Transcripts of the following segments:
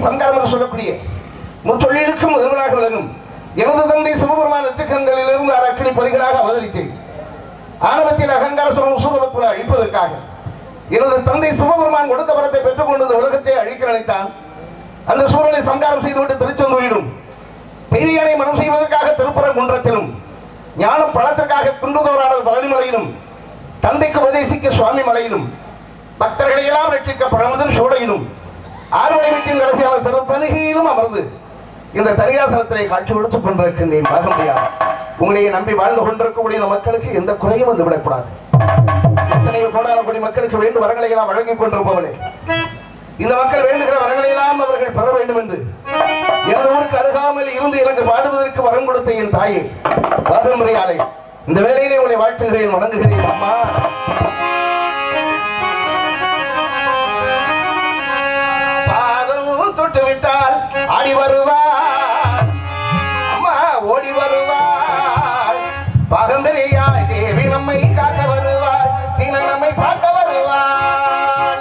சங்காரம் என்று சொல்லக்கூடிய முற்றொழிலுக்கும் முதல்வனாக விளங்கும் எனது தந்தை சிவபெருமான நெற்றுக்கண்களிலிருந்து அரக்கணி பொறிகளாக அவதரித்தேன் ஆரம்பத்தில் அகங்கார சுரம் சூரபத்துவ அழிப்பதற்காக எனது தந்தை சிவபெருமான் கொடுத்த வரத்தை பெற்றுக் கொண்டு இந்த உலகத்தை அழிக்க நினைத்தான் அந்த சூழலை சங்காரம் செய்துவிட்டு திருச்செந்தூரிலும் பெரியாரை மனம் செய்வதற்காக திருப்பரங்குன்றத்திலும் ஞான பழத்திற்காக குன்றுதோராடல் பழனிமலையிலும் தந்தைக்கு உபதேசிக்க சுவாமி மலையிலும் பக்தர்களை எல்லாம் ரட்சிக்க பழமுதிர் சோலையிலும் ஆறுவடை வீட்டின் கடைசியான திரு தனிகையிலும் அமர்ந்து இந்த தனியாசனத்திலே காட்சி கொடுத்துக் கொண்டிருக்கின்றேன் பார்க்க முடியாது உங்களையே நம்பி வாழ்ந்து கொண்டிருக்கக்கூடிய இந்த மக்களுக்கு எந்த குறையும் வந்து விடக்கூடாது எத்தனையோ கோடான கோடி மக்களுக்கு வேண்டும் வரங்களை எல்லாம் வழங்கிக் கொண்டிருப்பவனே இந்த மக்கள் வேண்டுகிற வரங்களை எல்லாம் அவர்கள் பெற வேண்டும் என்று எனது ஊருக்கு அருகாமல் இருந்து எனக்கு பாடுவதற்கு வரம் கொடுத்த என் தாயே பாகமுறையாலே இந்த வேலையிலே உங்களை வாழ்த்துகிறேன் வணங்குகிறேன் அம்மா பாதமும் தொட்டு விட்டால் ஆடி வருவார் அம்மா ஓடி வருவார் பாகம்பரியாய் தேவி நம்மை காக்க வருவார் தின நம்மை பார்க்க வருவார்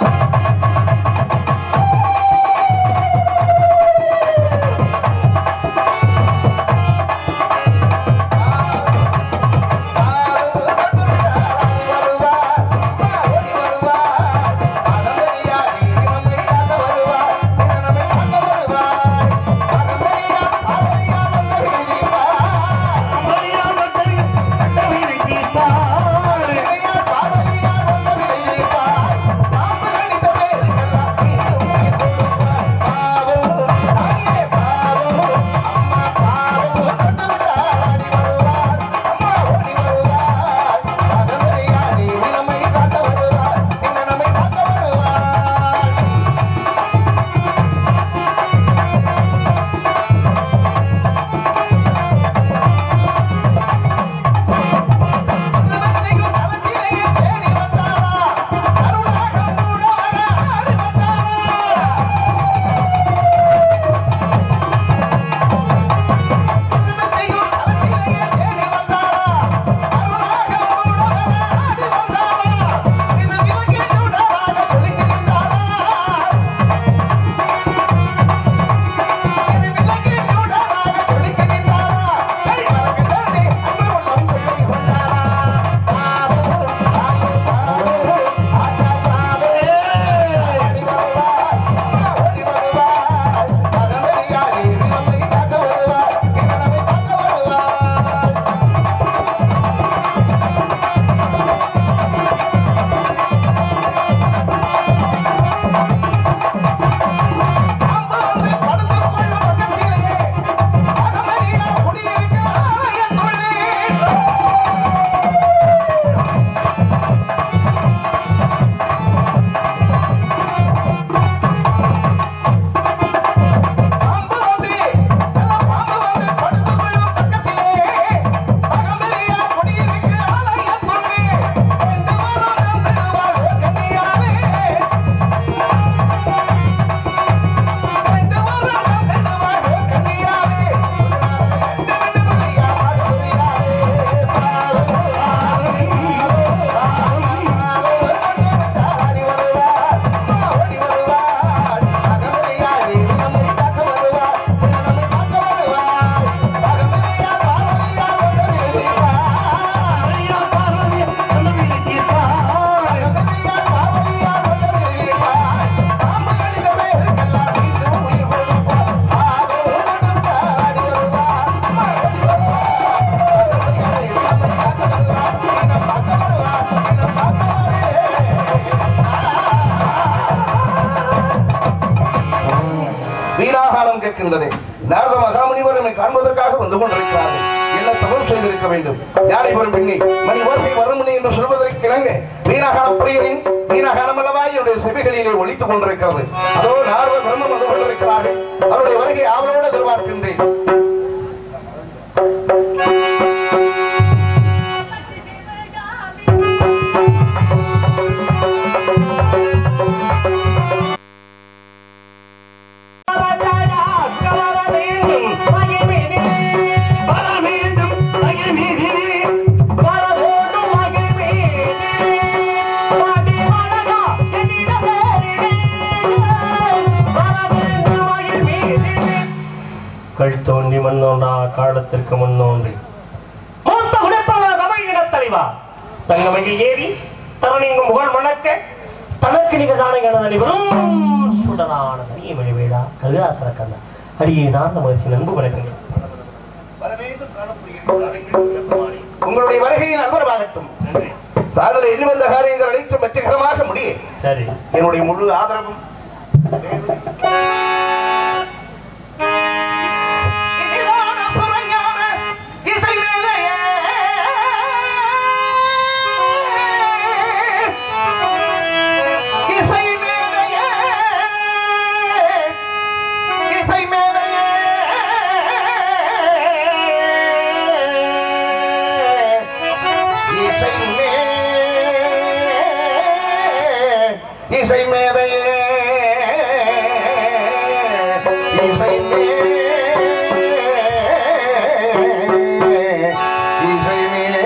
வீணாகாலம் கேட்கின்றதே நாரத மகாமுனிவர் என்னை காண்பதற்காக வந்து கொண்டிருக்கிறார்கள் என்ன தவறு செய்திருக்க வேண்டும் யானை வரும் பெண்ணை மணி ஓசை வரும் என்று சொல்வதற்கு இணங்க வீணாகாலம் புரிகிறேன் வீணாகாலம் அல்லவா என்னுடைய செவிகளிலே ஒழித்துக் கொண்டிருக்கிறது அதோ நாரத பிரம்மம் வந்து கொண்டிருக்கிறார்கள் அவருடைய வருகை ஆவலோடு எதிர்பார்க்கின்றேன் Para கல் தோன்றி மண் தோன்றா காலத்திற்கு முன் தோன்றி மூத்த குடிப்பாளர் தமிழ் இனத் தலைவா தங்கமையில் ஏறி தரணிங்கும் புகழ் மணக்க தனக்கு நிகழ்தான எனது அனைவரும் சுடரான அரிய மணிவேடா கருதாசர கண்ணா அடியே நார்ந்த மகிழ்ச்சி நண்பு வணக்கங்கள் வரவேண்டும் காணப்படுகிறீர்கள். உங்களுடைய வருகையில் அன்பரமாகட்டும் தாங்கள் எண்ணி வந்த காரியங்கள் அனைத்தும் வெற்றிகரமாக முடிய சரி என்னுடைய முழு ஆதரவும் இனிதான சுரஞான இசை மேதையே. இசை மேதையே. இசை மேதையே. இசை மே இசை மேதையே இசை மே இசை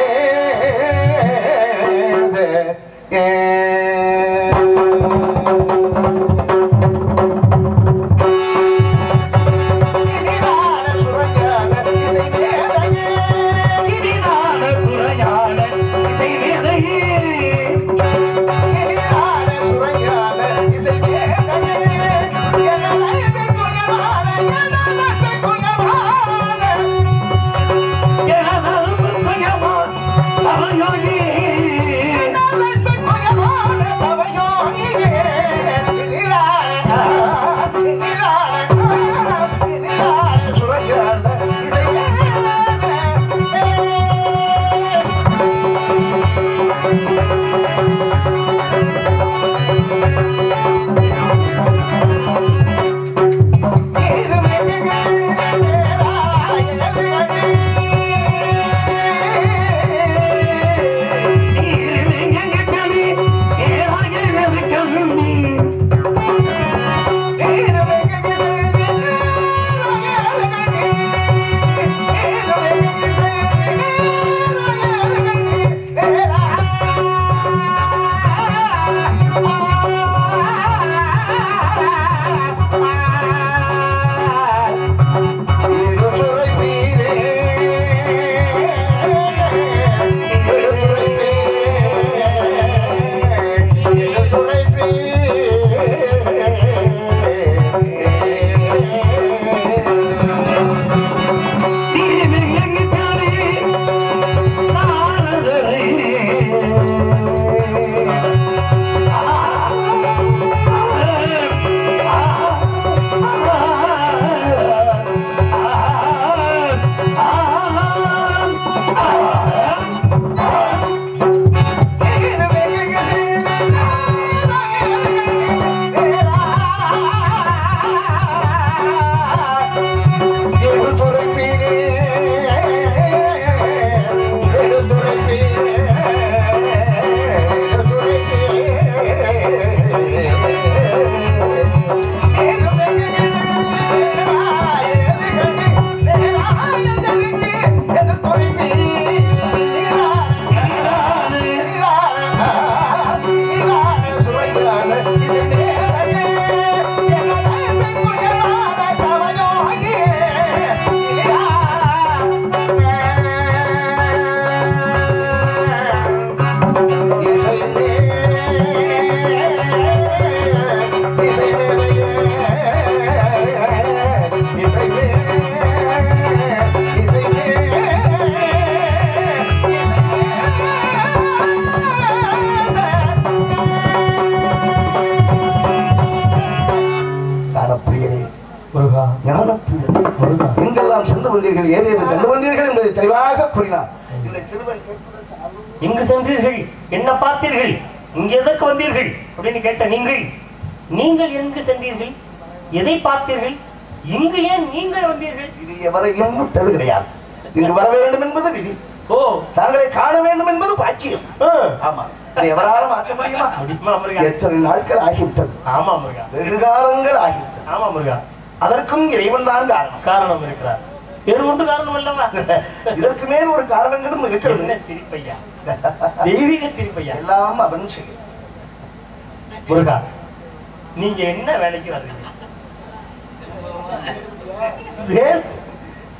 இனிதான துறையான இசை மேதையே எனதல் புண்ணியமா தவயோகி நீரில் ஏறாயிரம் கம்மி நீரில் எங்கிட்டாலே நாரதரே ஞானப்பிரியரே முருகா ஞானப்பிரியரே முருகா எங்கெல்லாம் சென்று வந்தீர்கள் ஏதேது கண்டு வந்தீர்கள் என்பதை தெளிவாக கூறினார் இந்த சிறுவன் கேட்பதற்கு அருள் எங்கு சென்றீர்கள் என்ன பார்த்தீர்கள் இங்கு எதற்கு வந்தீர்கள் அப்படின்னு கேட்ட நீங்கள் நீங்கள் எங்கு சென்றீர்கள் எதை பார்த்தீர்கள் இங்கு ஏன் நீங்கள் வந்தீர்கள் இது எவரையும் விட்டது கிடையாது இங்கு வர வேண்டும் என்பது விதி ஓ தாங்களை காண வேண்டும் என்பது பாக்கியம் ஆ, ஆமா இதை எவராலும் மாற்ற முடியுமா முடியுமா முருகா எத்தனை நாட்கள் ஆகிவிட்டது ஆமா முருகா வெகு காலங்கள் ஆகிவிட்டது ஆமா முருகா அதற்கும் இறைவன் தான் காரணம் காரணம் இருக்கிறார் வேறு ஒன்று காரணம் அல்லவா இதற்கு மேல் ஒரு காரணங்களும் இருக்கிறது என்ன சிரிப்பையா தெய்வீக சிரிப்பையா எல்லாம் அவன் செய்யும் முருகா நீங்க என்ன வேலைக்கு வர்றீங்க வே-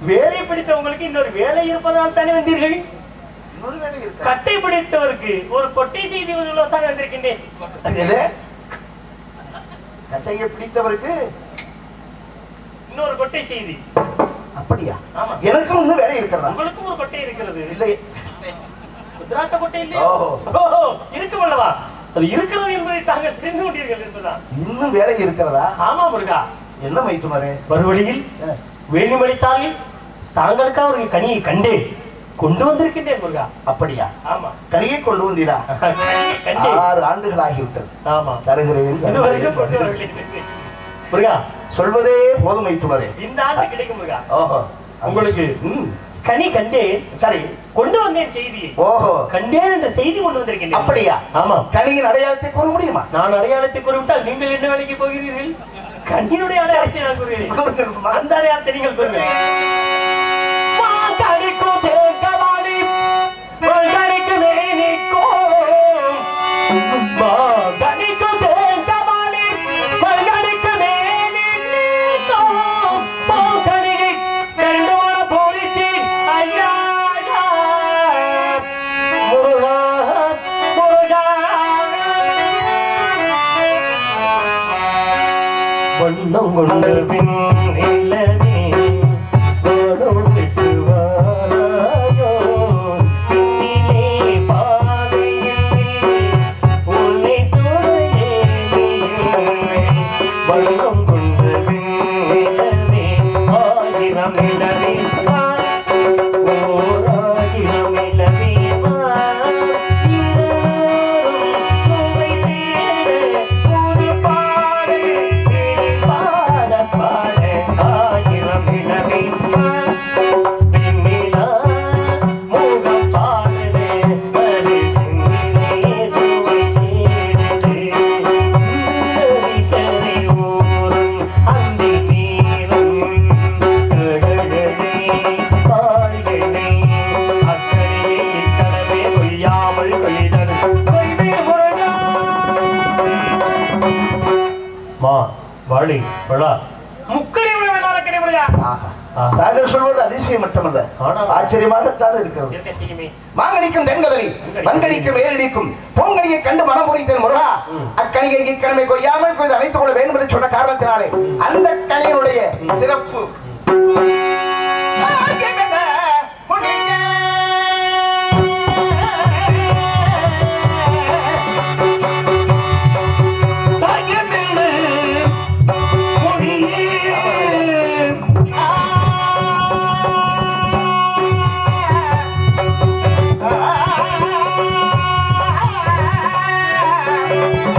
வேலை பிடித்தவங்களுக்கு இன்னொரு வேலை இருப்பதால் தானே வந்தீர்கள் இன்னொரு வேலை இருக்கா கட்டை பிடித்தவருக்கு ஒரு கொட்டை செய்தி தான் வந்திருக்கின்றேன் எது? கட்டையை பிடித்தவருக்கு இன்னொரு கொட்டை செய்தி அப்படியா ஆமா எனக்கும் இன்னும் வேலை இருக்கிறதா உங்களுக்கும் ஒரு கொட்டை இருக்கிறது இல்லை ருத்ராட்ச கொட்டை இல்லையா ஓஹோ. ஓஹோ இருக்கும் அல்லவா அது இருக்கிறது என்பதை தாங்கள் தெரிந்து கொண்டீர்கள் என்பதுதான் இன்னும் வேலை இருக்கிறதா ஆமா முருகா என்ன மைத்துனரே மறுபடியில் அஹ், வேலிமலை சாலையில் தாங்களுக்காக ஒரு கனியை கண்டேன் கொண்டு வந்திருக்கின்றேன் முருகா அப்படியா ஆமா கனியை கொண்டு வந்தீரா கனியை கண்டேன் ஆறு ஆண்டுகள் ஆகிவிட்டது ஆமா தருகிறேன் இதுவரைக்கும் கொண்டு தருகிறேன். வரவில்லை. முருகா சொல்வதே போதும் மைத்துனரே இந்த ஆண்டு கிடைக்கும் முருகா ஓஹோ உங்களுக்கு ம், கனி கண்டேன் சரி கொண்டு வந்தேன் செய்தியை ஓஹோ கண்டேன் என்ற செய்தி கொண்டு வந்திருக்கின்றேன் அப்படியா ஆமா கனியின் அடையாளத்தை கூற முடியுமா நான் அடையாளத்தை கூறிவிட்டால் நீங்கள் என்ன வேலைக்கு போகிறீர்கள் கண்ணினுடைய அடையாளத்தை நான் கூறுகிறேன் உங்களுக்கு அந்த அடையாளத்தை நீங்கள் கூறுங்கள் வண்ணம் கொண்ட பின் நிலவே ஓடம் விட்டு வாராயோ பின்னிலே பாதையில்லை உன்னை துணையே வண்ணம் கொண்ட பின் நிலவே ஆயிரம் நிலவே ஓர் ஆயிரம் நிலவே சுவை தேட ஒரு பாடு பாட பாட ஆயிரம் நிலவே பின்னிலா முகம் பாடுதே அது பின்னிலே சுவை தேடுதே சுந்தரி கரை ஓரம் அந்தி நீரம் கழகனே காய்கனே அக்கறையே இக்கடவே கொய்யாமல் கொய்தல் கொய்தே முருகா மா வாழி விழா முக்கரை விழா விழா கிடையா ஆஹா. ஆஹா. தாங்கள் சொல்வது அதிசயம் மட்டுமல்ல ஆனால் ஆச்சரியமாகத்தான் இருக்கிறது இருக்க செய்யுமே மாங்கனிக்கும் தென்கதலி மங்கனிக்கும் மேலடிக்கும் பூங்கனியை கண்டு மனம் முறித்தேன் முருகா ம். அக்கனியை இக்கணமை கொய்யாமல் கொய்து அணைத்துக் கொள்ள வேண்டும் என்று சொன்ன காரணத்தினாலே அந்த கனியினுடைய சிறப்பு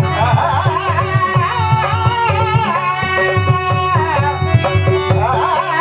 ஆ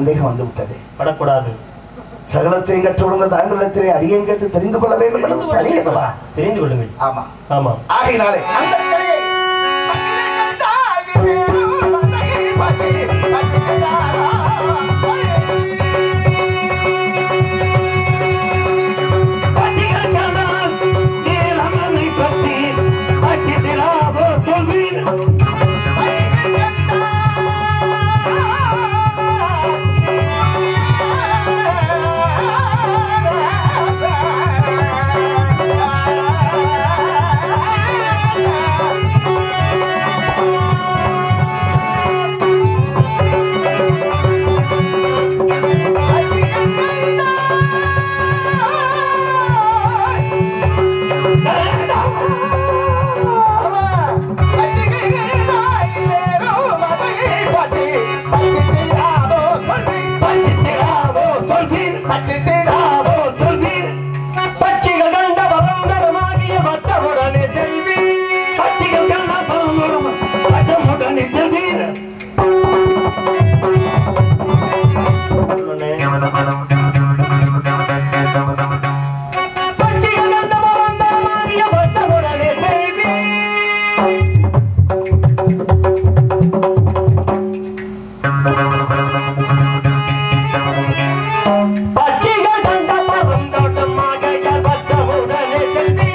சந்தேகம் வந்து விட்டது படக்கூடாது சகலத்தையும் கற்றுவிடுங்க தாங்களிடத்திலே அடியேன் கேட்டு தெரிந்து கொள்ள வேண்டும் தெரிந்து என்று பணி அல்லவா? கொள்ளுங்கள் தெரிந்து கொள்ளுங்கள் ஆமா ஆமா ஆகையினாலே அந்த கலையை பட்டிகள் கண்டால் நீலமலை பற்றி பட்டிதிராவோ சொல்வீர் பட்டிதிராவோ சொல்வீர் பட்டிதிராவோ சொல்வீர் பட்சிகள் கண்ட பரந்தரமாகிய மற்றவுடனே செல்வி பட்டிகள் கண்டால் பலவரும் பட்டமுடனே செல்வீர் பட்சிகள் கண்ட பரந்தரமாகிய மற்றவுடனே செல்வி பட்சிகள் கண்ட பரந்தோட்டமாக மற்றவுடனே செல்வி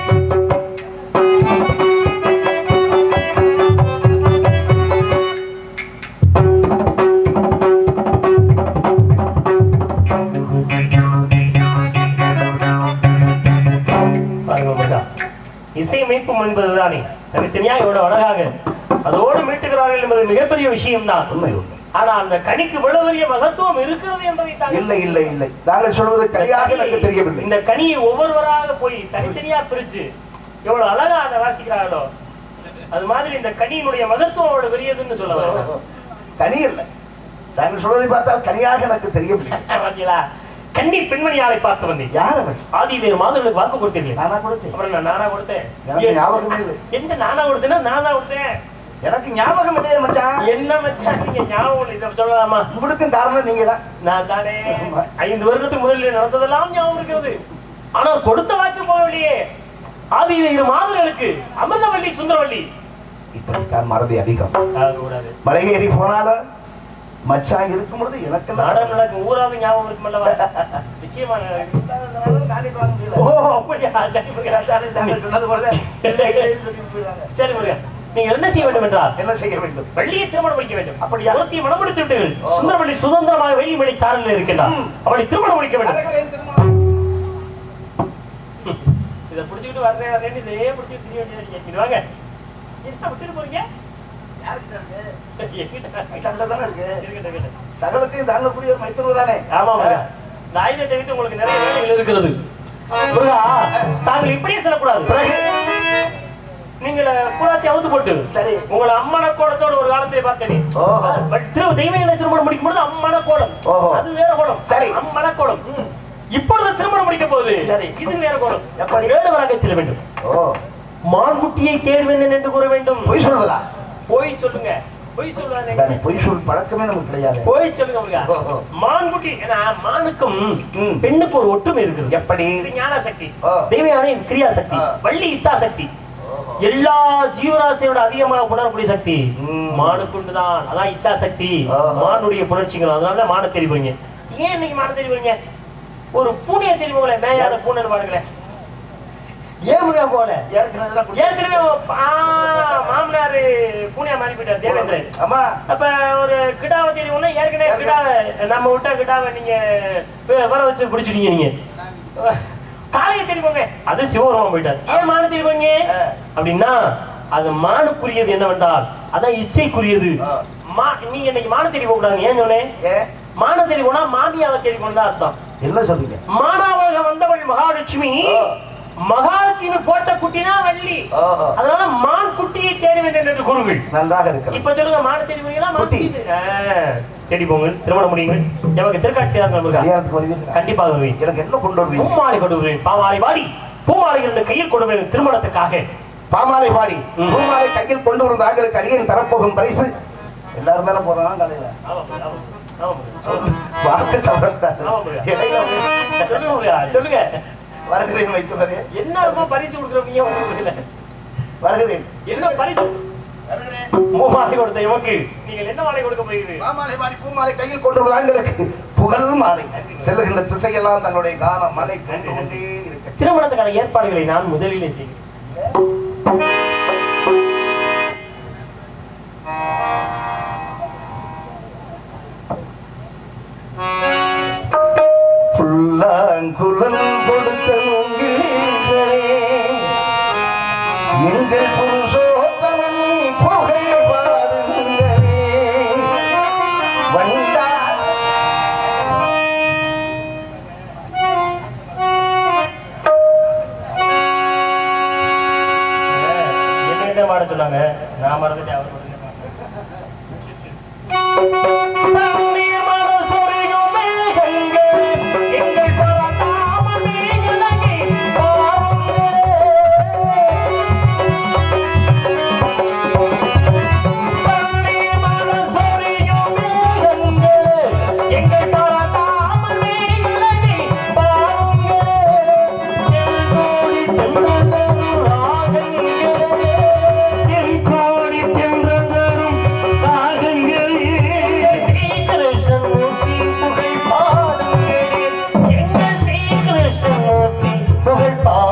பாருங்க மகா. இசை மீட்பும் என்பதுதானே தனித்தனியா இவ்வளவு அழகாக அதோடு மீட்டுகிறார்கள் என்பது மிகப்பெரிய விஷயம்தான் உண்மை உண்மை ஆனா அந்த கனிக்கு இவ்வளவு பெரிய மகத்துவம் இருக்கிறது என்பதை தாங்கள் இல்லை இல்லை இல்லை தாங்கள் சொல்வது சரியாக எனக்கு தெரியவில்லை இந்த கனியை ஒவ்வொருவராக போய் தனித்தனியா பிரிச்சு எவ்வளவு அழகா அதை வாசிக்கிறார்களோ அது மாதிரி இந்த கனியினுடைய மகத்துவம் அவ்வளவு பெரியதுன்னு சொல்ல வரேன். கனி இல்லை தாங்கள் சொல்வதை பார்த்தால் கனியாக எனக்கு தெரியவில்லை பாத்தீங்களா கன்னி பெண்மணியாரை பார்த்து வந்தேன் யார் அவன் ஆதிவேறு மாதங்களுக்கு வாக்கு கொடுத்தீர்கள் நானா கொடுத்தேன் அப்புறம் நான் நானா கொடுத்தேன் எனக்கு ஞாபகமே இல்லை. எந்த நானா கொடுத்தேன்னா நான் தான் கொடுத்தேன் எனக்கு ஞாபகம் இல்லையே மச்சான் என்ன மச்சான் நீங்க ஞாபகம் இதை சொல்லலாமா உங்களுக்கும் காரணம் நீங்க தான் நான் தானே ஆமா. ஐந்து வருடத்துக்கு முதலில் நடந்ததெல்லாம் ஞாபகம் இருக்கிறது ஆனால் கொடுத்த வாக்கு போகவில்லையே ஆதி இரு மாதங்களுக்கு அமிர்தவள்ளி சுந்தரவள்ளி இப்படித்தான் மறதி அதிகம் கூடாது மலையேறி போனாலும் மச்சான் இருக்கும் பொழுது எனக்கு நாடகம் நடக்கும் ஊராக ஞாபகம் இருக்குமல்லவா நிச்சயமா ஓ அப்படியா சரி முருகா. சரி முருகா நீங்க என்ன செய்ய வேண்டும் என்றால் என்ன செய்ய வேண்டும் வள்ளியை திருமணம் முடிக்க வேண்டும் அப்படியா? ஒருத்தியை மனம் முடித்து விட்டீர்கள் ஓ. சுந்தரவள்ளி சுதந்திரமாக வெள்ளி மணி சாரலில் இருக்கின்றார் ம். அவளை திருமணம் முடிக்க வேண்டும் அழகரின் திருமணம். இதை புடிச்சுக்கிட்டு வரேன் வரேன்னு இதையே புடிச்சுக்கிட்டு திரிய வேண்டியது இது வாங்க என்ன விட்டுட்டு போறீங்க யார்கிட்ட இருக்கு? என்கிட்ட மச்சான்கிட்ட தானே இருக்கு. இருக்கட்டும், இருக்கட்டும். சகலத்தையும் தாங்கக்கூடிய ஒரு மைத்துனர் தானே ஆமா முருகா. இந்த ஆயுதத்தை விட்டு உங்களுக்கு நிறைய வேலைகள் இருக்கிறது முருகா தாங்கள் இப்படியே சொல்லக்கூடாது பிறகு நீங்கள் கூடாத்தி அவுத்து போட்டு சரி உங்களை அம்மன கோலத்தோட ஒரு காலத்திலே பார்த்தேனே ஓஹோ. பட் திரு தெய்வங்களை திருமணம் முடிக்கும் பொழுது அம்மன கோலம் ஓஹோ. அது வேற கோலம் சரி. அம்மன கோலம் ம். இப்பொழுது திருமணம் முடிக்க போகுது சரி. இது வேற கோலம் எப்படி? வேடுவராக செல்ல வேண்டும் ஓ மான்குட்டியை தேடுவேன் என்று கூற வேண்டும் பொய் சொல்வதா போய் சொல்லுங்க போய் சொல்லுவாங்க தானே பொய் சொல் பழக்கமே நமக்கு கிடையாது போய் சொல்லுங்க முருகா. ஓஹோ. மான்குட்டி ஏன்னா மானுக்கும் ம். பெண்ணுக்கு ஒரு ஒற்றுமை இருக்குது எப்படி இது ஞான சக்தி ஓ. தெய்வயான கிரியா சக்தி ஆ. வள்ளி இச்சா சக்தி ஓஹோ. எல்லா ஜீவராசியோட அதிகமாக உணரக்கூடிய சக்தி ம். மானுக்குண்டு தான் அதான் இச்சா சக்தி ஆஹா. மானுடைய புணர்ச்சிகள் அதனால மான தெரிவிங்க ஏன் இன்னைக்கு மான தெரிவிங்க ஒரு பூனையை தெரிவிங்களே மேயாத பூனை பாருங்களேன் ஏன் முருகா போல ஏற்கனவே தான் குடி- ஏற்கனவே ஆ, மாமனாரு பூனையா மாறி போயிட்டார் தேவேந்திரன் ஆமா அப்ப ஒரு கிடாவை தெரியும்னா ஏற்கனவே கிடாவை நம்ம விட்டா கிடாவை நீங்க வ- வர வச்சு பிடிச்சிட்டீங்க நீங்க காளையை தெரியுமாங்க அது சிவபெருமான் போயிட்டார் ஏன் மான தெரியுமாங்க அப்படின்னா அது மானுக்குரியது என்னவென்றால் அதான் இச்சைக்குரியது ஆ. மா நீங்க இன்னைக்கு மான தெரிய கூடாது ஏன் சொன்னேன் ஏ மான தெரிய போனா மாமியாவை தெரிய தான் அர்த்தம் என்ன சொல்றீங்க மானாவாக வந்தவள் மகாலட்சுமி ஆ. மகாலட்சுமி போட்ட குட்டினா வள்ளி ஓஹோ. அதனால மான் குட்டியை தேடி வந்தேன் என்று கூறுங்கள் நன்றாக இருக்கிறது இப்ப சொல்லுங்க மாடு தேடி போறீங்களா மான் குட்டி. குட்டி தேடி- ஆ, தேடி போங்க திருமணம் முடியுங்க எமக்கு திருக்காட்சி இருக்கா கல்யாணத்துக்கு வருவீங்களா கண்டிப்பாக வருவேன் எனக்கு என்ன கொண்டு வருவீங்க பூமாலை கொண்டு வருவேன் பாவாலை வாடி பூமாலை இரண்டு கையில் கொண்டு வருவேன் திருமணத்துக்காக பாமாலை பாடி ம். பூமாலை கையில் கொண்டு வரும் தாங்களுக்கு அடியேன் தரப்போகும் பரிசு எல்லாரும் தானே போறாங்க காலையில ஆமா, ஆமா, ஆமா. வாக்கு சவர்த்தார் ஆமா, முருகா. இடையில வந்து சொல்லுங்க முருகா, சொல்லுங்க வருகிறேன் வைத்தவரே என்ன ரொம்ப பரிசு கொடுக்குறீங்க உங்களுக்கு வருகிறேன் என்ன பரிசு வருகிறேன் மூமாலை கொடுத்த இவக்கு நீங்கள் என்ன மாலை கொடுக்க போகிறீர்கள் மாமாலை மாடி பூமாலை கையில் கொண்டு வரும் ஆண்களுக்கு புகழ் மாலை செல்லுகின்ற திசையெல்லாம் தங்களுடைய காலம் மலை கொண்டு கொண்டே இருக்க திருமணத்துக்கான ஏற்பாடுகளை நான் முதலிலே செய்கிறேன் புல்லாங்குழல் கொடுத்த நோங்கிலே எங்கள் புருஷோத்தமன் புகழ் பாருங்களே வந்தா என்ன மாட சொன்னாங்க நான் மறந்துட்டேன் அவர் மறந்துட்டேன். தண்ணீர் மணல் சொரியும் மேகங்கள், எங்கள் பரந்தாமனை இலங்கை பாருங்களே. தண்ணீர் மணல் சொரியும் மேகங்கள், எங்கள் பரந்தாமனை இலங்கை பாருங்களே. செங்கோடி செங்கோடு ராகங்களே. தென்கோடி தென்றந்தரும் ராகங்களே. ஸ்ரீகிருஷ்ணமூர்த்தி புகழ் பாடுங்களே எங்கள் ஸ்ரீகிருஷ்ணமூர்த்தி புகழ் பாடுங்களே